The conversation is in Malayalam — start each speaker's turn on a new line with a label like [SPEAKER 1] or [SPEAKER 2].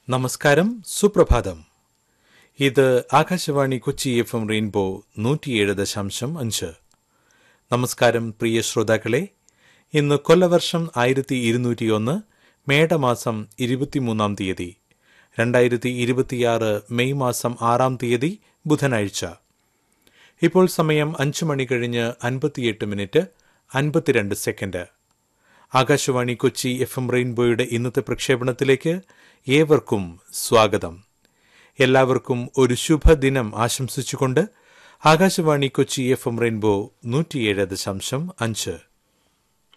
[SPEAKER 1] നമസ്കാരം സുപ്രഭാതം ഇത് Akashvani Kochi F M rainbow നൂറ്റിയേഴ് ദശാംശം അഞ്ച് നമസ്കാരം പ്രിയ ശ്രോതാക്കളെ ഇന്ന് കൊല്ലവർഷം ആയിരത്തി ഇരുന്നൂറ്റിയൊന്ന് മേടമാസം ഇരുപത്തിമൂന്നാം തീയതി രണ്ടായിരത്തി ഇരുപത്തിയാറ് മെയ് മാസം ആറാം തീയതി ബുധനാഴ്ച ഇപ്പോൾ സമയം അഞ്ചു മണി കഴിഞ്ഞ് അൻപത്തിയെട്ട് മിനിറ്റ് അൻപത്തിരണ്ട് second Akashvani Kochi F M റെയിൻബോയുടെ ഇന്നത്തെ പ്രക്ഷേപണത്തിലേക്ക് ഏവർക്കും സ്വാഗതം എല്ലാവർക്കും ഒരു ശുഭദിനം ആശംസിച്ചുകൊണ്ട് Akashvani Kochi F M rainbow നൂറ്റിയേഴ് ദശാംശം അഞ്ച്